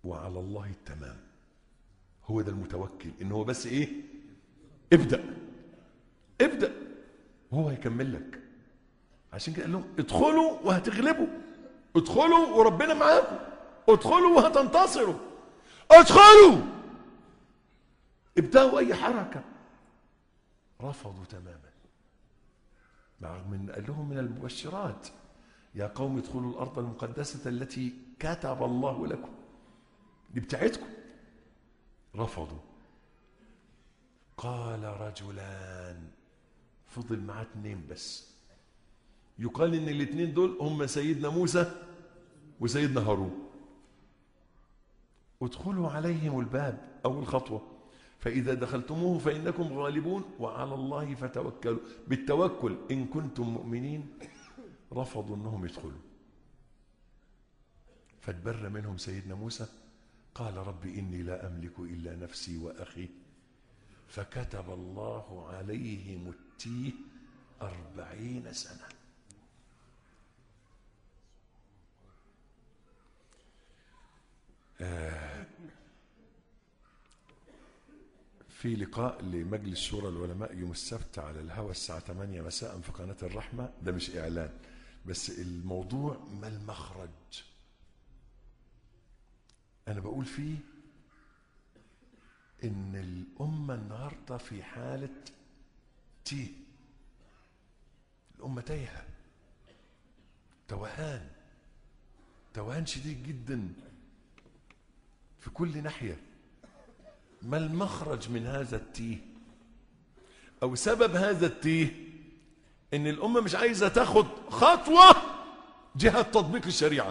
وعلى الله التمام هو ده المتوكل ان هو بس ايه ابدأ ابدأ وهو هيكمل لك عشان كده قال لهم ادخلوا وهتغلبوا ادخلوا وربنا معاكم ادخلوا وهتنتصروا ادخلوا ابدأوا اي حركة رفضوا تماما مع من قال لهم من المبشرات يا قوم ادخلوا الارض المقدسة التي كتب الله لكم دي بتاعتكم رفضوا قال رجلان فضل معاه اتنين بس يقال ان الاتنين دول هم سيدنا موسى وسيدنا هارون ادخلوا عليهم الباب اول خطوه فاذا دخلتموه فانكم غالبون وعلى الله فتوكلوا بالتوكل ان كنتم مؤمنين رفضوا انهم يدخلوا فاتبر منهم سيدنا موسى قال رب اني لا املك الا نفسي واخي فكتب الله عليهم التيه أربعين سنة آه في لقاء لمجلس شورى العلماء يوم السبت على الهواء الساعة 8 مساء في قناة الرحمة ده مش إعلان بس الموضوع ما المخرج أنا بقول فيه إن الأمة النهاردة في حالة تيه الأمة تايهة توهان توهان شديد جدا في كل ناحية ما المخرج من هذا التيه أو سبب هذا التيه إن الأمة مش عايزة تاخد خطوة جهة تطبيق الشريعة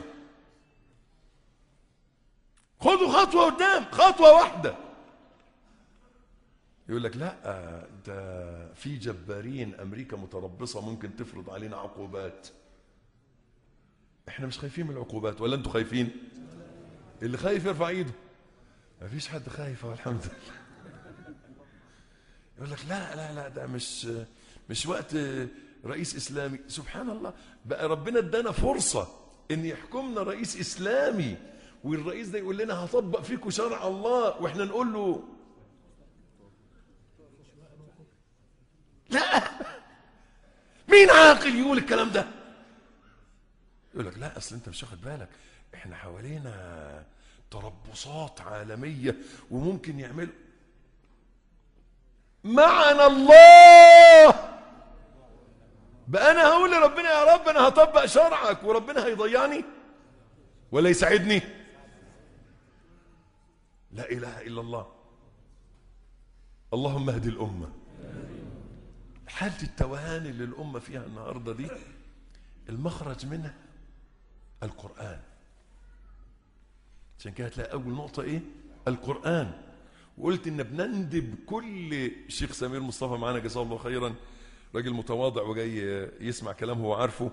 خدوا خطوة قدام خطوة واحدة يقول لك لا ده في جبارين امريكا متربصه ممكن تفرض علينا عقوبات احنا مش خايفين من العقوبات ولا انتوا خايفين اللي خايف يرفع ايده ما فيش حد خايف والحمد لله يقول لك لا لا لا ده مش مش وقت رئيس اسلامي سبحان الله بقى ربنا ادانا فرصه ان يحكمنا رئيس اسلامي والرئيس ده يقول لنا هطبق فيكم شرع الله واحنا نقول له لا مين عاقل يقول الكلام ده يقول لك لا اصل انت مش واخد بالك احنا حوالينا تربصات عالميه وممكن يعملوا معنا الله بقى انا هقول لربنا يا رب انا هطبق شرعك وربنا هيضيعني ولا يساعدني لا اله الا الله اللهم اهد الامه حالة التوهان اللي الأمة فيها النهاردة دي المخرج منها القرآن عشان كده هتلاقي أول نقطة إيه؟ القرآن وقلت إن بنندب كل شيخ سمير مصطفى معانا جزاه الله خيرا راجل متواضع وجاي يسمع كلام هو عارفه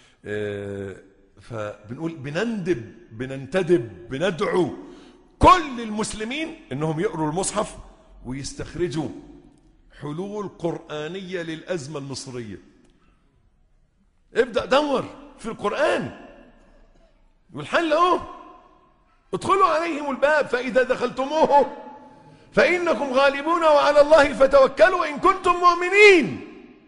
فبنقول بنندب بننتدب بندعو كل المسلمين انهم يقروا المصحف ويستخرجوا حلول قرآنية للأزمة المصرية ابدأ دور في القرآن والحل اهو ادخلوا عليهم الباب فإذا دخلتموه فإنكم غالبون وعلى الله فتوكلوا إن كنتم مؤمنين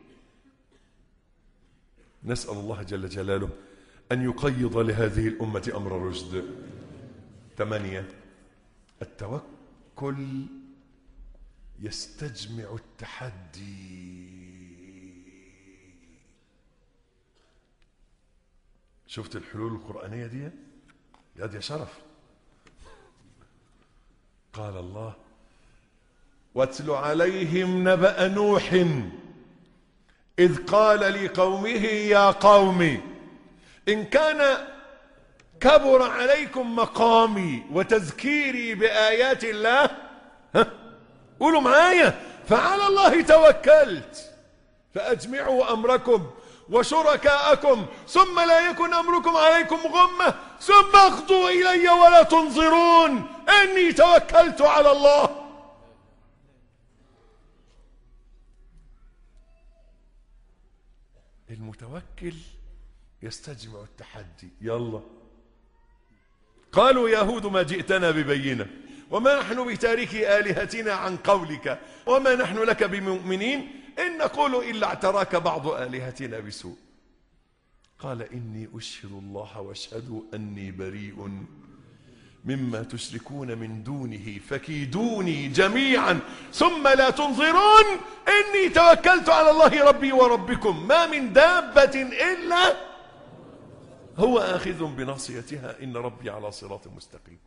نسأل الله جل جلاله أن يقيض لهذه الأمة أمر الرشد ثمانية التوكل يستجمع التحدي شفت الحلول القرآنية دي يا دي شرف قال الله واتل عليهم نبأ نوح إذ قال لقومه يا قوم إن كان كبر عليكم مقامي وتذكيري بآيات الله ها قولوا معايا فعلى الله توكلت فأجمعوا أمركم وشركاءكم ثم لا يكن أمركم عليكم غمة ثم اقضوا إلي ولا تنظرون إني توكلت على الله المتوكل يستجمع التحدي يلا قالوا يا هود ما جئتنا ببينة وما نحن بتاركي آلهتنا عن قولك وما نحن لك بمؤمنين إن نقول إلا اعتراك بعض آلهتنا بسوء قال إني أشهد الله واشهدوا أني بريء مما تشركون من دونه فكيدوني جميعا ثم لا تنظرون إني توكلت على الله ربي وربكم ما من دابة إلا هو آخذ بناصيتها إن ربي على صراط مستقيم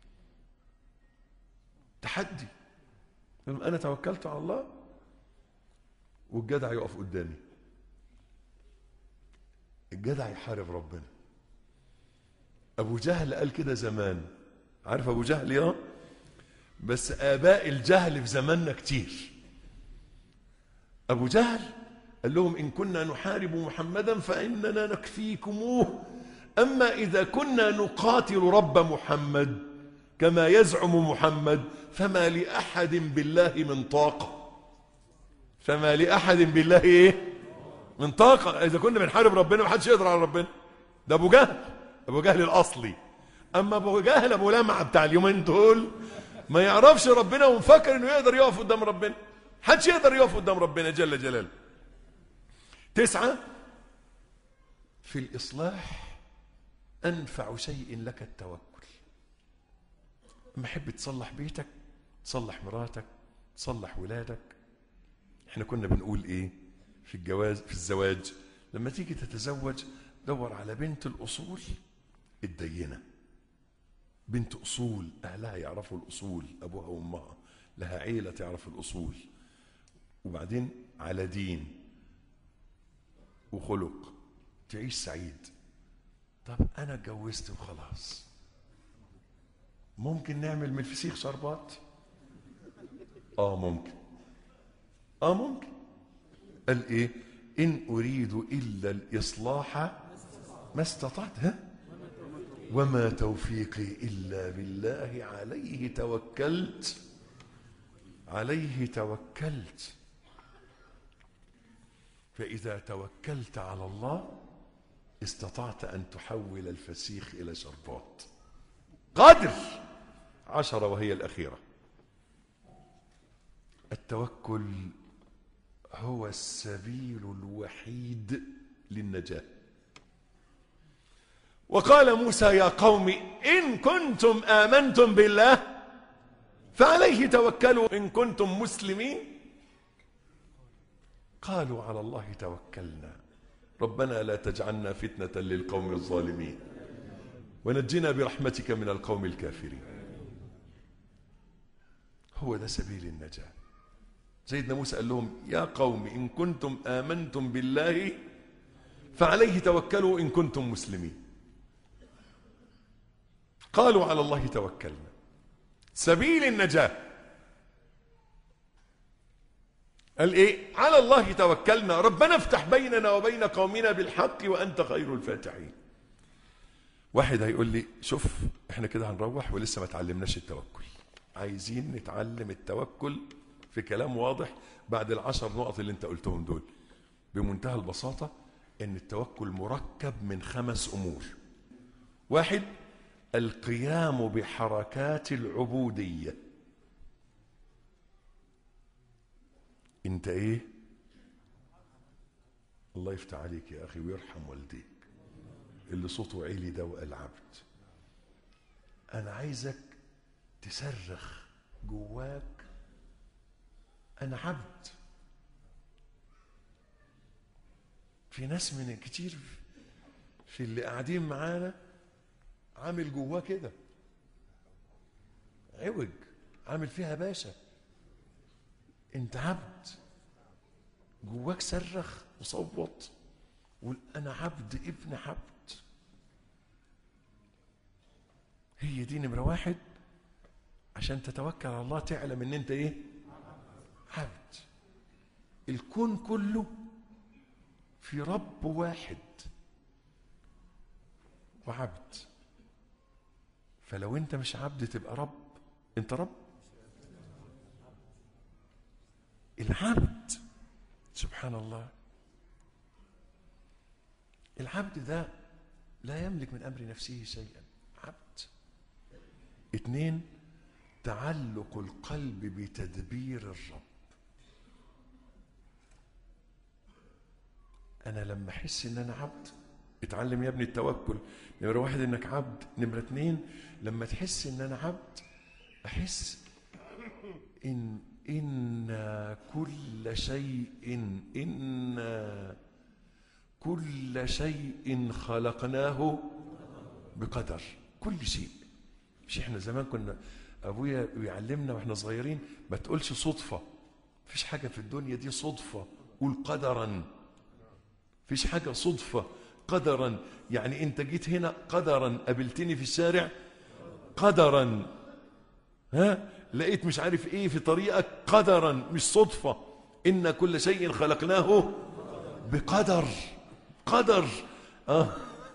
تحدي لما أنا توكلت على الله والجدع يقف قدامي الجدع يحارب ربنا أبو جهل قال كده زمان عارف أبو جهل يا بس آباء الجهل في زماننا كتير أبو جهل قال لهم إن كنا نحارب محمدا فإننا نكفيكموه أما إذا كنا نقاتل رب محمد كما يزعم محمد فما لأحد بالله من طاقة فما لأحد بالله إيه من طاقة إذا كنا بنحارب ربنا ما حدش يقدر على ربنا ده أبو جهل أبو جهل الأصلي أما أبو جهل أبو لمعة بتاع اليومين دول ما يعرفش ربنا ومفكر إنه يقدر يقف قدام ربنا حدش يقدر يقف قدام ربنا جل جلاله تسعة في الإصلاح أنفع شيء لك التوكل لما حب تصلح بيتك تصلح مراتك تصلح ولادك احنا كنا بنقول ايه في الجواز في الزواج لما تيجي تتزوج دور على بنت الأصول الدينة بنت أصول أهلها يعرفوا الأصول أبوها وأمها لها عيلة تعرف الأصول وبعدين على دين وخلق تعيش سعيد طب أنا اتجوزت وخلاص ممكن نعمل من الفسيخ شربات آه ممكن آه ممكن قال إيه إن أريد إلا الإصلاح ما استطعت ها وما توفيقي إلا بالله عليه توكلت عليه توكلت فإذا توكلت على الله استطعت أن تحول الفسيخ إلى شربات قادر عشرة وهي الأخيرة التوكل هو السبيل الوحيد للنجاة وقال موسى يا قوم إن كنتم آمنتم بالله فعليه توكلوا إن كنتم مسلمين قالوا على الله توكلنا ربنا لا تجعلنا فتنة للقوم الظالمين ونجنا برحمتك من القوم الكافرين هو ده سبيل النجاة سيدنا موسى قال لهم يا قوم إن كنتم آمنتم بالله فعليه توكلوا إن كنتم مسلمين قالوا على الله توكلنا سبيل النجاة قال ايه على الله توكلنا ربنا افتح بيننا وبين قومنا بالحق وانت خير الفاتحين واحد هيقول لي شوف احنا كده هنروح ولسه ما تعلمناش التوكل عايزين نتعلم التوكل في كلام واضح بعد العشر نقط اللي انت قلتهم دول بمنتهى البساطة ان التوكل مركب من خمس امور واحد القيام بحركات العبودية انت ايه الله يفتح عليك يا اخي ويرحم والديك اللي صوته عالي ده وقال عبد انا عايزك تصرخ جواك انا عبد في ناس من كتير في اللي قاعدين معانا عامل جواه كده عوج عامل فيها باشا انت عبد جواك صرخ وصوت وقول انا عبد ابن عبد هي دي نمره واحد عشان تتوكل على الله تعلم ان انت ايه عبد الكون كله في رب واحد وعبد فلو انت مش عبد تبقى رب انت رب العبد سبحان الله العبد ده لا يملك من امر نفسه شيئا عبد اتنين تعلق القلب بتدبير الرب انا لما احس ان انا عبد اتعلم يا ابني التوكل نمرة واحد انك عبد نمرة اتنين لما تحس ان انا عبد احس ان ان كل شيء ان كل شيء خلقناه بقدر كل شيء مش احنا زمان كنا ابويا بيعلمنا واحنا صغيرين ما تقولش صدفه مفيش حاجه في الدنيا دي صدفه قول قدرا مفيش حاجه صدفه قدرا يعني انت جيت هنا قدرا قابلتني في الشارع قدرا ها لقيت مش عارف ايه في طريقك قدرا مش صدفه ان كل شيء خلقناه بقدر قدر اه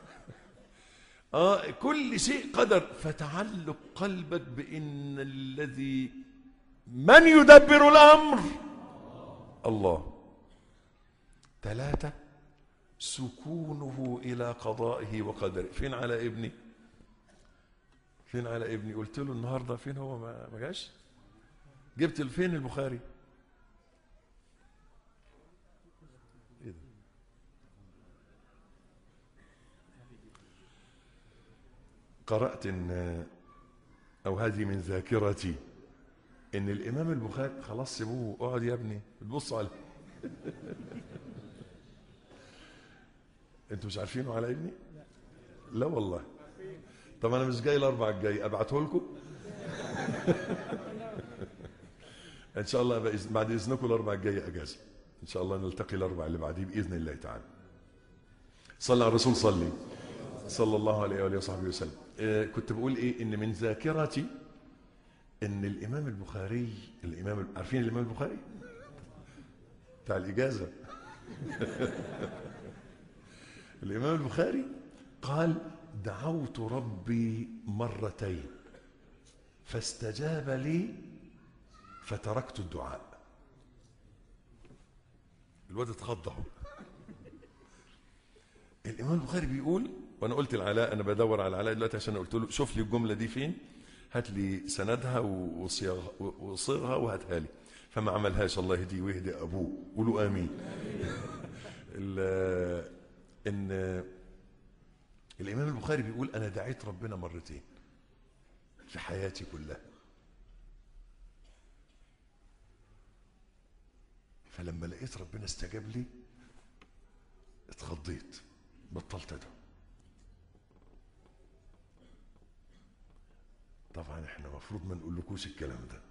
آه كل شيء قدر فتعلق قلبك بأن الذي من يدبر الأمر الله ثلاثة سكونه إلى قضائه وقدره فين على ابني فين على ابني قلت له النهاردة فين هو ما ما جاش جبت فين البخاري إيه ده؟ قرأت إن أو هذه من ذاكرتي إن الإمام البخاري خلاص سيبوه اقعد يا ابني بتبص عليه أنتوا مش عارفينه على ابني؟ لا والله طب أنا مش جاي الأربع الجاي أبعته لكم؟ إن شاء الله بإذن- بعد إذنكم الأربع الجاي أجازة إن شاء الله نلتقي الأربع اللي بعديه بإذن الله تعالى صلى على الرسول صلي صلى الله عليه وآله وصحبه وسلم آه، كنت بقول ايه ان من ذاكرتي ان الامام البخاري الامام عارفين الامام البخاري بتاع الاجازه الامام البخاري قال دعوت ربي مرتين فاستجاب لي فتركت الدعاء الواد اتخض اهو الامام البخاري بيقول وانا قلت العلاء انا بدور على العلاء دلوقتي عشان قلت له شوف لي الجمله دي فين هات لي سندها وصياغها وصيغها وهاتها لي فما عملهاش الله يهديه ويهدي ابوه قولوا امين ال- ان الامام البخاري بيقول انا دعيت ربنا مرتين في حياتي كلها فلما لقيت ربنا استجاب لي اتخضيت بطلت ادعو طبعا احنا المفروض ما نقولكوش الكلام ده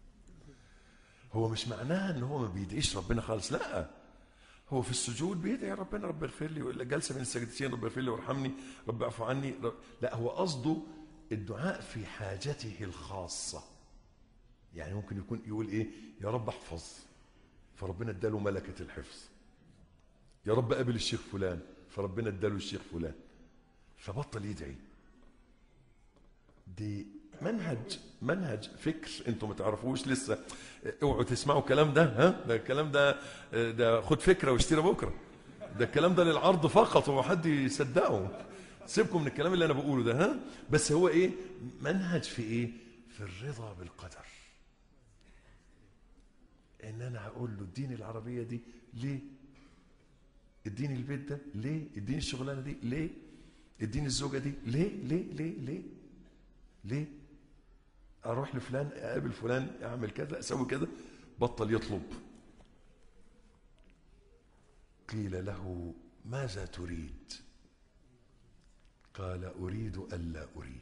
هو مش معناها ان هو ما بيدعيش ربنا خالص لا هو في السجود بيدعي ربنا رب اغفر لي ولا جلسه بين السجدتين رب اغفر لي وارحمني رب اعفو عني رب لا هو قصده الدعاء في حاجته الخاصه يعني ممكن يكون يقول ايه يا رب احفظ فربنا اداله ملكه الحفظ يا رب قابل الشيخ فلان فربنا اداله الشيخ فلان فبطل يدعي دي منهج منهج فكر انتم ما تعرفوش لسه اوعوا تسمعوا الكلام ده ها ده الكلام ده ده خد فكره واشتري بكره ده الكلام ده للعرض فقط وما حد يصدقه سيبكم من الكلام اللي انا بقوله ده ها بس هو ايه منهج في ايه في الرضا بالقدر ان انا هقول له اديني العربيه دي ليه اديني البيت ده ليه اديني الشغلانه دي ليه اديني الزوجه دي ليه ليه ليه ليه ليه اروح لفلان اقابل فلان اعمل كذا اسوي كذا بطل يطلب قيل له ماذا تريد قال اريد الا اريد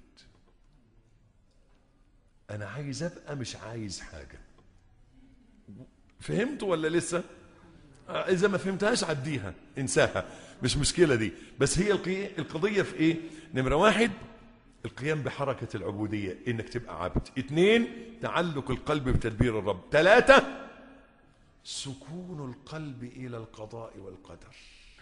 انا عايز ابقى مش عايز حاجه فهمتوا ولا لسه آه، اذا ما فهمتهاش عديها انساها مش مشكله دي بس هي القي- القضيه في ايه نمره واحد القيام بحركه العبوديه انك تبقى عبد اثنين تعلق القلب بتدبير الرب ثلاثه سكون القلب الى القضاء والقدر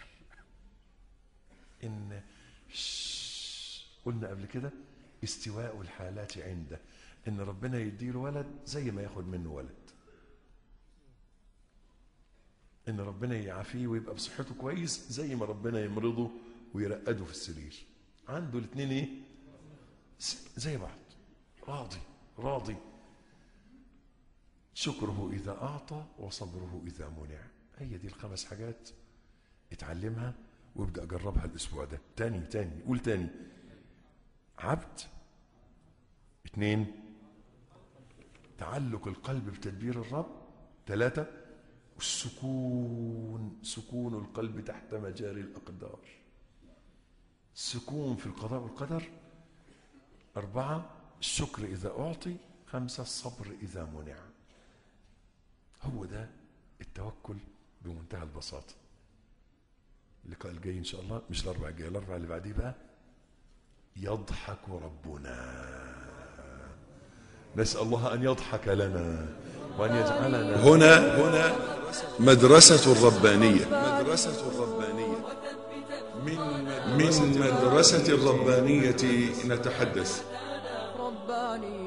ان شش- قلنا قبل كده استواء الحالات عنده ان ربنا يديله ولد زي ما ياخد منه ولد ان ربنا يعافيه ويبقى بصحته كويس زي ما ربنا يمرضه ويرقده في السرير عنده الاثنين ايه س- زي بعض راضي راضي شكره إذا أعطى وصبره إذا منع هي دي الخمس حاجات اتعلمها وابدأ أجربها الأسبوع ده تاني تاني قول تاني عبد اتنين تعلق القلب بتدبير الرب ثلاثة السكون سكون القلب تحت مجاري الأقدار السكون في القضاء والقدر أربعة الشكر إذا أعطي خمسة الصبر إذا منع هو ده التوكل بمنتهى البساطة اللقاء الجاي إن شاء الله مش الأربع الجاي الأربع اللي بعديه بقى يضحك ربنا نسأل الله أن يضحك لنا وأن يجعلنا هنا هنا مدرسة الربانية مدرسة الربانية من مدرسة الربانية نتحدث رباني